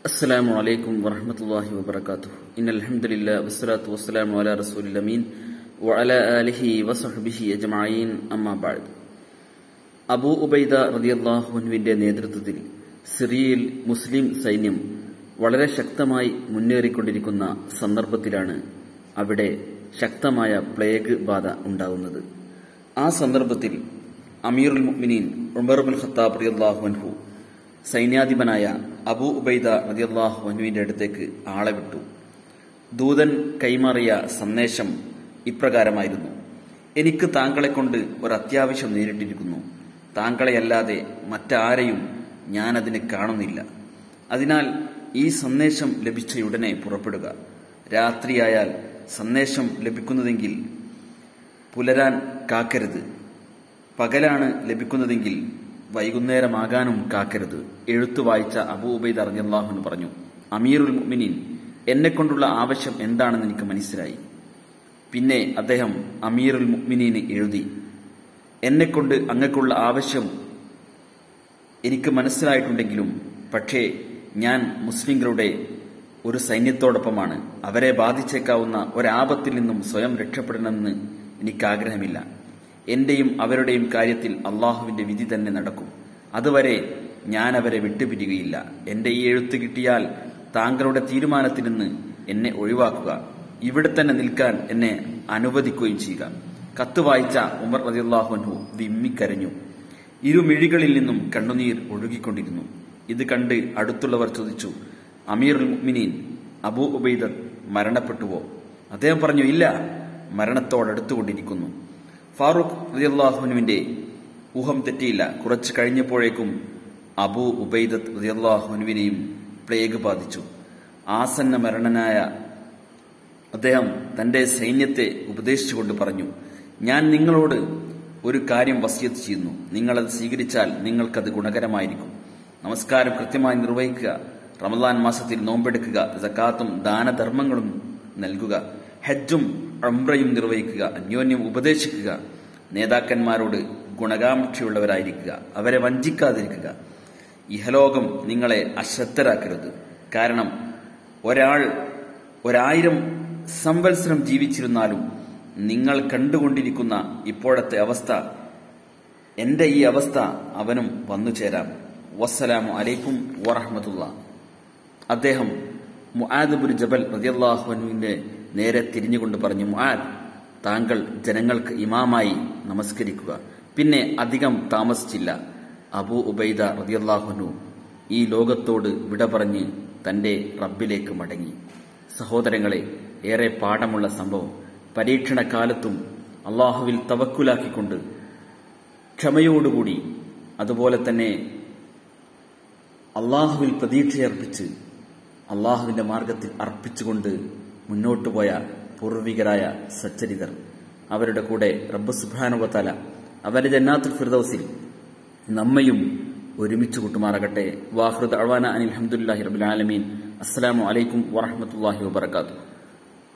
السلام عليكم ورحمة الله وبركاته إن الحمد لله والصلاة والسلام على رسول الأمين وعلى آله وصحبه أجمعين أما بعد അബൂ ഉബൈദ റതിയല്ലാഹുവിന്റെ നേതൃത്വത്തിൽ സിറിയയിൽ മുസ്ലിം സൈന്യം വളരെ ശക്തമായി മുന്നേറിക്കൊണ്ടിരിക്കുന്ന സന്ദർഭത്തിലാണ് അവിടെ ശക്തമായ പ്ലേഗ് ബാധ ഉണ്ടാകുന്നത് ആ സന്ദർഭത്തിൽ അമീറുൽ മുഅ്മിനീൻ ഉമറുൽ ഖത്താബ് റളിയല്ലാഹു സൈന്യാധിപനായ അബൂ ഉബൈദ റളിയല്ലാഹു അൻഹുവിന്റെ അടുത്തേക്ക് ആളെ വിട്ടു ദൂതൻ കൈമാറിയ സന്ദേശം ഇപ്രകാരമായിരുന്നു എനിക്ക് താങ്കളെ കൊണ്ട് ഒരു അത്യാവശ്യം നേരിട്ടിരിക്കുന്നു താങ്കളെയല്ലാതെ മറ്റാരെയും ഞാനതിന് കാണുന്നില്ല അതിനാൽ ഈ സന്ദേശം ലഭിച്ചയുടനെ പുറപ്പെടുക രാത്രിയായാൽ സന്ദേശം ലഭിക്കുന്നതെങ്കിൽ പുലരാൻ കാക്കരുത് പകലാണ് ലഭിക്കുന്നതെങ്കിൽ വൈകുന്നേരമാകാനും കാക്കരുത് എഴുത്തു വായിച്ച അബൂബൈദ് അറിഞ്ഞാഹുന് പറഞ്ഞു അമീറുൽ മുഅ്മിനീൻ എന്നെ കൊണ്ടുള്ള ആവശ്യം എന്താണെന്ന് എനിക്ക് മനസ്സിലായി പിന്നെ അദ്ദേഹം അമീറുൽ മുഅ്മിനീന് എഴുതി എന്നെക്കൊണ്ട് അങ്ങക്കുള്ള ആവശ്യം എനിക്ക് മനസ്സിലായിട്ടുണ്ടെങ്കിലും പക്ഷേ ഞാൻ മുസ്ലിങ്ങളുടെ ഒരു സൈന്യത്തോടൊപ്പമാണ് അവരെ ബാധിച്ചേക്കാവുന്ന ഒരാപത്തിൽ നിന്നും സ്വയം രക്ഷപ്പെടണമെന്ന് എനിക്ക് ആഗ്രഹമില്ല എന്റെയും അവരുടെയും കാര്യത്തിൽ അള്ളാഹുവിന്റെ വിധി തന്നെ നടക്കും അതുവരെ ഞാൻ അവരെ വിട്ടുപിരികയില്ല എന്റെ ഈ എഴുത്ത് കിട്ടിയാൽ താങ്കളുടെ തീരുമാനത്തിൽ നിന്ന് എന്നെ ഒഴിവാക്കുക ഇവിടെ തന്നെ നിൽക്കാൻ എന്നെ അനുവദിക്കുകയും ചെയ്യുക കത്ത് വായിച്ച ഉമർ റതിയല്ലാഹുൻഹു വിമ്മിക്കരഞ്ഞു ഇരുമിഴികളിൽ നിന്നും കണ്ണുനീർ ഒഴുകിക്കൊണ്ടിരുന്നു ഇത് കണ്ട് അടുത്തുള്ളവർ ചോദിച്ചു അമീറുൽ മുഅ്മിനീൻ അബൂ ഉബൈദർ മരണപ്പെട്ടുവോ അദ്ദേഹം പറഞ്ഞു ഇല്ല മരണത്തോടടുത്തുകൊണ്ടിരിക്കുന്നു ഫാറൂഖ് റതിയല്ലാഹുനുവിന്റെ ഊഹം തെറ്റിയില്ല കുറച്ച് കഴിഞ്ഞപ്പോഴേക്കും അബൂ ഉബൈദത്ത് റതിയല്ലാഹുനുവിനെയും പ്ലേഗ് ബാധിച്ചു ആസന്ന മരണനായ അദ്ദേഹം തന്റെ സൈന്യത്തെ ഉപദേശിച്ചുകൊണ്ട് പറഞ്ഞു ഞാൻ നിങ്ങളോട് ഒരു കാര്യം വസ്യത്ത് ചെയ്യുന്നു നിങ്ങളത് സ്വീകരിച്ചാൽ നിങ്ങൾക്കത് ഗുണകരമായിരിക്കും നമസ്കാരം കൃത്യമായി നിർവഹിക്കുക റമദാൻ മാസത്തിൽ നോമ്പെടുക്കുക ജക്കാത്തും ദാനധർമ്മങ്ങളും നൽകുക ഹജ്ജും അംറയും നിർവഹിക്കുക അന്യോന്യം ഉപദേശിക്കുക നേതാക്കന്മാരോട് ഗുണകാംക്ഷയുള്ളവരായിരിക്കുക അവരെ വഞ്ചിക്കാതിരിക്കുക ഇഹലോകം നിങ്ങളെ അശ്രദ്ധരാക്കരുത് കാരണം ഒരാൾ ഒരായിരം സംവത്സരം ജീവിച്ചിരുന്നാലും നിങ്ങൾ കണ്ടുകൊണ്ടിരിക്കുന്ന ഇപ്പോഴത്തെ അവസ്ഥ എന്റെ ഈ അവസ്ഥ അവനും വന്നു ചേരാം വസ്സലാമു അലൈക്കും വറഹമത്തുള്ള അദ്ദേഹം മുആദബുൽ ജബൽ റതിയല്ലാഹുവിന്റെ നേരെ തിരിഞ്ഞുകൊണ്ട് പറഞ്ഞു മുആദ് താങ്കൾ ജനങ്ങൾക്ക് ഇമാമായി നമസ്കരിക്കുക പിന്നെ അധികം താമസിച്ചില്ല അബൂ ഉബൈദ റതിയല്ലാഹുനു ഈ ലോകത്തോട് വിട പറഞ്ഞ് തന്റെ റബ്ബിലേക്ക് മടങ്ങി സഹോദരങ്ങളെ ഏറെ പാഠമുള്ള സംഭവം പരീക്ഷണ കാലത്തും അള്ളാഹുവിൽ തവക്കുലാക്കിക്കൊണ്ട് ക്ഷമയോടുകൂടി അതുപോലെ തന്നെ അള്ളാഹുവിൽ പ്രതീക്ഷയർപ്പിച്ച് അള്ളാഹുവിന്റെ മാർഗത്തിൽ അർപ്പിച്ചുകൊണ്ട് മുന്നോട്ടു പോയ പൂർവികരായ സച്ചരിതർ അവരുടെ കൂടെ റബ്ബ് സുബാനുവത്തല അവരുടെ ജന്നാത്തുൽ ഫിർദൌസിൽ നമ്മയും ഒരുമിച്ച് കൂട്ടുമാറാകട്ടെ വാഹൃദ് അഴവാന അനിൽ അഹമ്മദുല്ലാഹി റബുൽ ആലമീൻ അസ്സലാമു അലൈക്കും വറഹമത്തല്ലാഹി വബർക്കാത്തു